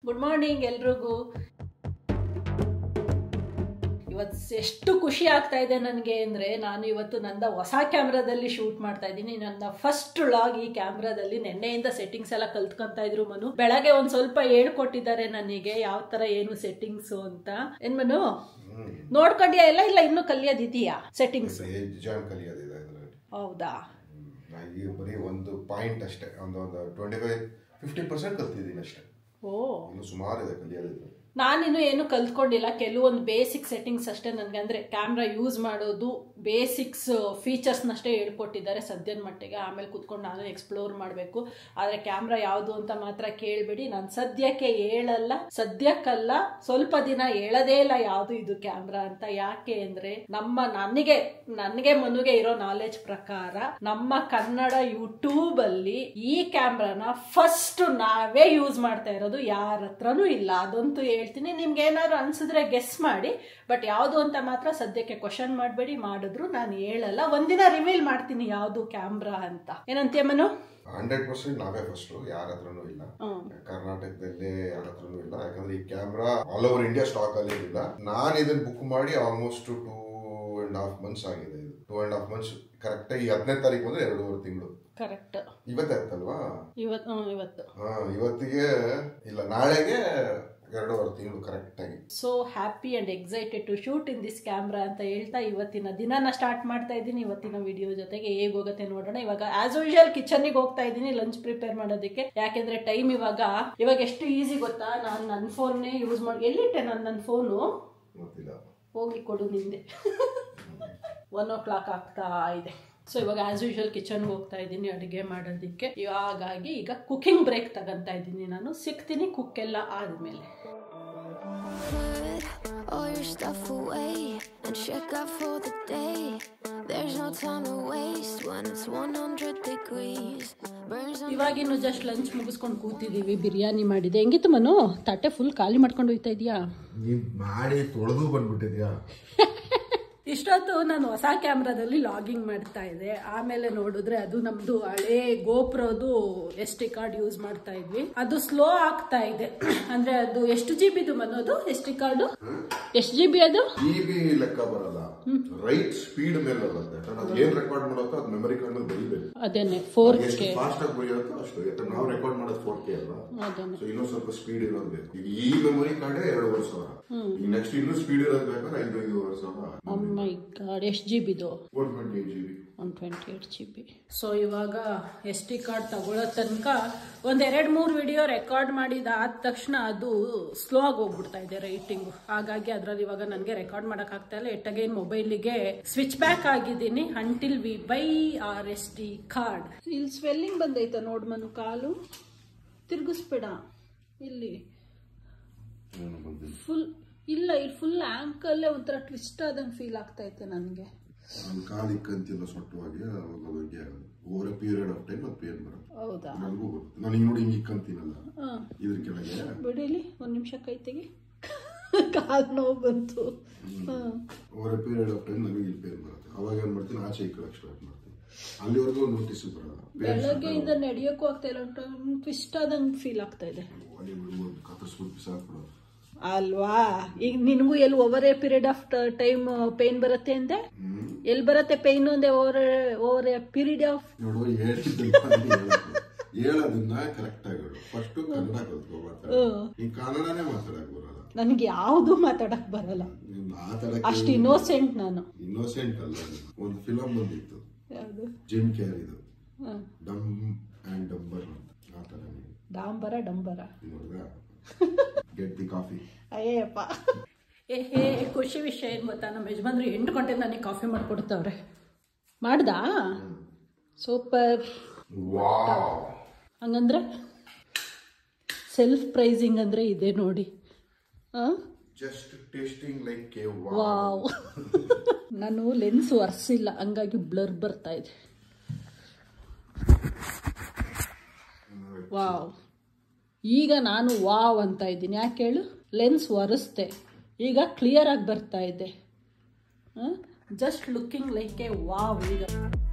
Good morning ಎಲ್ರಿಗೂ ಇವತ್ತು ಎಷ್ಟು ಖುಷಿ ಆಗ್ತಾ ಇದೆ ನನಗೆ ಅಂದರೆ ನಾನು ಇವತ್ತು ನನ್ನ ಹೊಸ ಕ್ಯಾಮ್ರಾದಲ್ಲಿ ಶೂಟ್ ಮಾಡ್ತಾ ಇದ್ದೀನಿ ನನ್ನ ಫಸ್ಟ್ ಲಾಗ್ ಈ ಕ್ಯಾಮ್ರಾದಲ್ಲಿ ನೆನ್ನೆಯಿಂದ ಸೆಟ್ಟಿಂಗ್ಸ್ ಎಲ್ಲ ಕಲ್ತ್ಕೊಂತ ಇದ್ರು ಮನು ಬೆಳಗ್ಗೆ ಒಂದು ಸ್ವಲ್ಪ ಹೇಳ್ಕೊಟ್ಟಿದ್ದಾರೆ ನನಗೆ ಯಾವ ಥರ ಏನು ಸೆಟ್ಟಿಂಗ್ಸು ಅಂತ ಏನ್ ಮನು ನೋಡ್ಕೊಂಡ್ಯಾ ಎಲ್ಲ ಇಲ್ಲ ಇನ್ನೂ ಕಲಿಯೋದಿದೆಯಾ ಸೆಟ್ಟಿಂಗ್ಸ್ ಜಾನ್ ಕಲಿಯೋದಿದೆ ಇದರಲ್ಲಿ ಹೌದಾ ಈಗ ಬರೀ ಒಂದು ಪಾಯಿಂಟ್ ಅಷ್ಟೇ ಒಂದು ಒಂದು ಟ್ವೆಂಟಿ ಫೈವ್ ಫಿಫ್ಟಿ ಪರ್ಸೆಂಟ್ ಕಲ್ತಿದ್ದೀನಿ ಅಷ್ಟೇ ಓ ಇನ್ನು ಸುಮಾರು ಇದೆ ಕಲಿಯೋದಿದೆ ನಾನಿನ್ನು ಏನು ಕಲ್ತ್ಕೊಂಡಿಲ್ಲ ಕೆಲವೊಂದು ಬೇಸಿಕ್ ಸೆಟ್ಟಿಂಗ್ಸ್ ಅಷ್ಟೇ ನನಗೆ ಅಂದರೆ ಕ್ಯಾಮ್ರಾ ಯೂಸ್ ಮಾಡೋದು ಬೇಸಿಕ್ಸ್ ಫೀಚರ್ಸ್ನಷ್ಟೇ ಹೇಳ್ಕೊಟ್ಟಿದ್ದಾರೆ ಸದ್ಯದ ಮಟ್ಟಿಗೆ ಆಮೇಲೆ ಕುತ್ಕೊಂಡು ನಾನು ಎಕ್ಸ್ಪ್ಲೋರ್ ಮಾಡಬೇಕು ಆದರೆ ಕ್ಯಾಮ್ರಾ ಯಾವುದು ಅಂತ ಮಾತ್ರ ಕೇಳಬೇಡಿ ನಾನು ಸದ್ಯಕ್ಕೆ ಹೇಳಲ್ಲ ಸದ್ಯಕ್ಕಲ್ಲ ಸ್ವಲ್ಪ ದಿನ ಹೇಳದೇ ಇಲ್ಲ ಯಾವುದು ಇದು ಕ್ಯಾಮ್ರಾ ಅಂತ ಯಾಕೆ ಅಂದರೆ ನಮ್ಮ ನನಗೆ ನನಗೆ ಮನುಗೆ ಇರೋ ನಾಲೆಜ್ ಪ್ರಕಾರ ನಮ್ಮ ಕನ್ನಡ ಯೂಟ್ಯೂಬ್ ಅಲ್ಲಿ ಈ ಕ್ಯಾಮ್ರಾನ ಫಸ್ಟ್ ನಾವೇ ಯೂಸ್ ಮಾಡ್ತಾ ಇರೋದು ಯಾರ ಹತ್ರನೂ ಇಲ್ಲ ಅದಂತೂ ಹೇಳ್ತೀನಿ ನಿಮ್ಗೆ ಏನಾದ್ರು ಅನ್ಸಿದ್ರೆ ಗೆಸ್ ಮಾಡಿ ಬಟ್ ಯಾವುದು ಅಂತ ಮಾತ್ರ ಸದ್ಯಕ್ಕೆ ಕ್ವಶನ್ ಮಾಡಬೇಡಿ ಮಾಡಿದ್ರು ನಾನು ಹೇಳಲ್ಲ ಒಂದಿನ ರಿವೀಲ್ ಮಾಡ್ತೀನಿ ಯಾವುದು ಕ್ಯಾಮ್ರಾ ಅಂತ ಏನಂತೀಯ ಮನು ಹಂಡ್ರೆಡ್ ಪರ್ಸೆಂಟ್ ನಾವೇ ಫಸ್ಟ್ ಯಾರ ಹತ್ರನೂ ಇಲ್ಲ ಹ್ಮ್. ಕರ್ನಾಟಕದಲ್ಲೇ ಯಾರ ಹತ್ರನೂ ಇಲ್ಲ ಯಾಕಂದ್ರೆ ಈ camera all over India stock ಅಲ್ಲಿ ಇಲ್ಲ ನಾನು ಇದನ್ನ ಬುಕ್ ಮಾಡಿ almost two and half months ಆಗಿದೆ ಇದು two and half months correct ಈ ಹದಿನೈದು ತಾರೀಕು ಬಂದ್ರೆ ಎರಡೂವರೆ ತಿಂಗಳು ಕರೆಕ್ಟ್ ಇವತ್ತೇ ಆಯ್ತಲ್ವಾ ಇವತ್ತು ಹ್ಮ್, ಇವತ್ತು ಹಾ ಇವತ್ತಿಗೆ ಇಲ್ಲ ನಾಳೆಗೆ ಎರಡೂವರೆ ತಿಂಗಳು ಕರೆಕ್ಟ್ ಆಗಿ so happy and excited to shoot in this camera ಅಂತ ಹೇಳ್ತಾ ಇವತ್ತಿನ ದಿನನ ಸ್ಟಾರ್ಟ್ ಮಾಡ್ತಾ ಇದ್ದೀನಿ ಇವತ್ತಿನ ವಿಡಿಯೋ ಜೊತೆಗೆ ಹೇಗೆ ಹೋಗುತ್ತೆ ನೋಡೋಣ ಇವಾಗ ಆಸ್ ಯೂಶುವಲ್ ಕಿಚನ್ಗೆ ಹೋಗ್ತಾ ಇದ್ದೀನಿ ಲಂಚ್ ಪ್ರಿಪೇರ್ ಮಾಡೋದಕ್ಕೆ ಯಾಕೆಂದ್ರೆ ಟೈಮ್ ಇವಾಗ ಇವಾಗ ಎಷ್ಟು ಈಸಿ ಗೊತ್ತಾ ನಾನು ನನ್ನ ಫೋನ್ನೇ ಯೂಸ್ ಮಾಡಿ ಎಲ್ಲಿಟ್ಟೆ ನಾನು ನನ್ನ ಫೋನು ಗೊತ್ತಿಲ್ಲ ಹೋಗಿ ಕೊಡು ನಿಂದೆ ಒನ್ ಓ ಕ್ಲಾಕ್ ಆಗ್ತಾ ಇದೆ ಸೊ ಇವಾಗ ಆಸ್ ಯೂಶುವಲ್ ಕಿಚನ್ಗೆ ಹೋಗ್ತಾ ಇದ್ದೀನಿ ಅಡುಗೆ ಮಾಡೋದಕ್ಕೆ ಹಾಗಾಗಿ ಈಗ ಕುಕಿಂಗ್ ಬ್ರೇಕ್ ತಗೊಂತಾ ಇದ್ದೀನಿ ನಾನು ಸಿಗ್ತೀನಿ ಕುಕ್ ಎಲ್ಲ ಆದಮೇಲೆ Put all your stuff away and check out for the day. There's no time to waste when it's 100 degrees. Burns on ಇವಾಗಿನ್ನು ಜಸ್ಟ್ ಲಂಚ್ ಮುಗಿಸ್ಕೊಂಡು ಕೂತಿದ್ದೀವಿ ಬಿರಿಯಾನಿ ಮಾಡಿದೆ ಹೆಂಗಿತ್ತು ಮನು ತಟ್ಟೆ ಫುಲ್ ಖಾಲಿ ಮಾಡ್ಕೊಂಡು ಹೋಗ್ತಾ ಇದೀಯಾ ನೀನ್ ಮಾಡಿ ತೊಳೆದು ಬಂದ್ಬಿಟ್ಟಿದ್ಯಾ ಇಷ್ಟೊತ್ತು ನಾನು ಹೊಸ ಕ್ಯಾಮ್ರಾದಲ್ಲಿ ಲಾಗಿಂಗ್ ಮಾಡ್ತಾ ಇದ್ದೆ ಆಮೇಲೆ ನೋಡಿದ್ರೆ ಅದು ನಮ್ದು ಹಳೆ ಗೋಪ್ರದು ಎಸ್ ಟಿ ಕಾರ್ಡ್ ಯೂಸ್ ಮಾಡ್ತಾ ಇದ್ವಿ ಅದು ಸ್ಲೋ ಆಗ್ತಾ ಇದೆ ಅಂದ್ರೆ ಅದು ಎಷ್ಟು ಜಿ ಬಿದು ಮನೋದು ಎಸ್ ಟಿ ಕಾರ್ಡು ಎಷ್ಟು ಜಿ ಬಿ ಅದು ಇ ಬಿ ಲೆಕ್ಕ ಬರಲ್ಲ ರೈಟ್ ಸ್ಪೀಡ್ ಮೇಲೆ ಬರುತ್ತೆ ಯಾಕಂದ್ರೆ ಅದು ಏನ್ ರೆಕಾರ್ಡ್ ಮಾಡುತ್ತೋ ಅದು ಮೆಮರಿ ಕಾರ್ಡ್ ಮೇಲೆ ಬರೀಬೇಕು ಅದೇನೆ ಫೋರ್ ಎಷ್ಟು ಕೆ ಫಾಸ್ಟ್ ಆಗಿ ಬರೆಯುತ್ತೋ ಅಷ್ಟು ಯಾಕಂದ್ರೆ ನಾವು ರೆಕಾರ್ಡ್ ಮಾಡೋದು ಫೋರ್ ಕೆ ಅಲ್ವಾ ಅದೇನೆ ಸೊ ಇನ್ನೂ ಸ್ವಲ್ಪ ಸ್ಪೀಡ್ ಇರೋದು ಬೇಕು ಈಗ ಈ ಮೆಮೊರಿ ಕಾರ್ಡ್ ಎರಡೂವರೆ ಸಾವಿರ ಈಗ ನೆಕ್ಸ್ಟ್ ಇನ್ನೂ ಸ್ಪೀಡ್ ಇರೋದು ಬೇಕಾದ್ರೆ ಐದು ಐದೂವರೆ ಸಾವಿರ ಮೈ ಗಾಡ್ ಎಷ್ಟು ಜಿ ಬಿದು one twenty G B one twenty eight G B so ಇವಾಗ ಎಸ್ ಟಿ ಕಾರ್ಡ್ ತಗೊಳ್ಳೋ ತನಕ ಒಂದು ಎರಡು ಮೂರು ವಿಡಿಯೋ ರೆಕಾರ್ಡ್ ಮಾಡಿದ ಆದ ತಕ್ಷಣ ಅದು ಸ್ಲೋ ಆಗಿ ಹೋಗ್ಬಿಡ್ತಾ ಇದೆ ರೈಟಿಂಗು ಹಾಗಾಗಿ ಅದರಲ್ಲಿ ಇವಾಗ ನನಗೆ ರೆಕಾರ್ಡ್ ಮಾಡೋಕ್ಕಾಗ್ತಾ ಇಲ್ಲ ಎಟ್ ಅಗೈನ್ ಮೊಬೈಲಿಗೆ ಸ್ವಿಚ್ ಬ್ಯಾಕ್ ಆಗಿದ್ದೀನಿ until we buy our S D card ಇಲ್ಲಿ ಸ್ವೆಲ್ಲಿಂಗ್ ಬಂದೈತ ನೋಡ್ ಮನು ಕಾಲು ತಿರುಗಿಸ್ಬೇಡ ಇಲ್ಲಿ ಫುಲ್ ಇಲ್ಲ ಇಲ್ಲಿ ಫುಲ್ ಆಂಕಲ್ಲೇ ಒಂಥರ ಟ್ವಿಸ್ಟ್ ಆದಂಗೆ ಫೀಲ್ ಆಗ್ತೈತೆ ನನಗೆ ನನ್ನ ಕಾಲಿಗೆ ಕಂತಿಲ್ಲ ಸೊಟ್ಟವಾಗಿ ಅವಾಗ ಬಗ್ಗೆ over a period of time ಅದು ಪೇನ್ ಬರುತ್ತೆ ಹೌದಾ ನನಗೂ ಗೊತ್ತು ನಾನು ಈಗ ನೋಡಿ ಹಿಂಗೆ ಕಂತೀನಲ್ಲ ಹಾಂ ಇದ್ರ ಕೆಳಗೆ ಬಿಡಿಲಿ ಒಂದು ನಿಮಿಷ ಕೈ ತೆಗಿ ಕಾಲು ನೋವು ಬಂತು ಹಾಂ over a period of time ನನಗೆ ಇಲ್ಲಿ ಪೇನ್ ಬರುತ್ತೆ ಅವಾಗ ಏನ್ ಮಾಡ್ತೀನಿ ಆಚೆ ಈ ಕಡೆ ಸ್ಟಾರ್ಟ್ ಮಾಡ್ತೀನಿ ಅಲ್ಲಿವರೆಗೂ ನೋಟಿಸ್ ಬರಲ್ಲ ಬೆಳಗ್ಗೆಯಿಂದ ನಡೆಯೋಕ್ಕೂ ಆಗ್ತಾ ಇಲ್ಲ ಟ್ವಿಸ್ಟ್ ಆದಂಗೆ ಫೀಲ್ ಆಗ್ತಾ ಇದೆ ಅಲ್ಲಿ ಒಂದು ಕತ್ತರಿಸ್ಬಿಟ್ಟು ಬಿಸಾಕ್ಬಿಡೋದು ಅಲ್ವಾ ಈಗ ನಿನಗೂ ಎಲ್ಲಿ over a period of time pain ಬರುತ್ತೆ ಅಂದೆ ಎಲ್ಲಿ ಬರುತ್ತೆ ಪೇನ್ ಅಂದೆ over over a period of ನೋಡು ಹೇಳಿದ್ದನ್ನ ಹೇಳೋದನ್ನ ಕರೆಕ್ಟ್ ಆಗಿ ಹೇಳು ಫಸ್ಟ್ ಕನ್ನಡ ಕಲ್ತ್ಕೋಬಾರ್ದು ಈ ಕನ್ನಡನೇ ಮಾತಾಡಕ್ ಬರಲ್ಲ ನನಗೆ ಯಾವುದು ಮಾತಾಡಕ್ ಬರಲ್ಲ ನೀನ್ ಮಾತಾಡಕ್ ಅಷ್ಟು ಇನ್ನೋಸೆಂಟ್ ನಾನು ಇನ್ನೋಸೆಂಟ್ ಅಲ್ಲ ಒಂದು ಫಿಲಮ್ ಬಂದಿತ್ತು ಯಾವುದು ಜಿಮ್ ಕೇರ್ ಇದು ಹಾಂ ಡಮ್ ಅಂಡ್ ಡಂಬರ್ ಅಂತ ಆ ಥರ ನೀವು ಡಾಂಬರ ಡಂಬರ ನೋಡಿದ್ರ ಗೆಟ್ ದಿ ಕಾಫಿ ಅಯ್ಯಪ್ಪ ಏ ಹೇ ಖುಷಿ ವಿಷಯ ಏನು ಗೊತ್ತಾ ನಮ್ಮ ಯಜಮಾನ್ರು ಎಂಟು ಗಂಟೆ ನನಗೆ ಕಾಫಿ ಮಾಡಿಕೊಡ್ತಾವ್ರೆ ಮಾಡ್ದಾ ಸೂಪರ್ ವಾವ್ ಹಂಗಂದ್ರೆ ಸೆಲ್ಫ್ ಪ್ರೈಸಿಂಗ್ ಅಂದರೆ ಇದೆ ನೋಡಿ ಹಾಂ just tasting like a wow ನಾನು ಲೆನ್ಸ್ ಒರೆಸಿಲ್ಲ ಹಂಗಾಗಿ ಬ್ಲರ್ ಬರ್ತಾ ಇದೆ ವಾವ್ ಈಗ ನಾನು ವಾವ್ ಅಂತ ಇದ್ದೀನಿ ಯಾಕೆ ಹೇಳು ಲೆನ್ಸ್ ಒರೆಸ್ದೆ ಈಗ ಕ್ಲಿಯರ್ ಆಗಿ ಬರ್ತಾ ಇದೆ just looking like a wow ಈಗ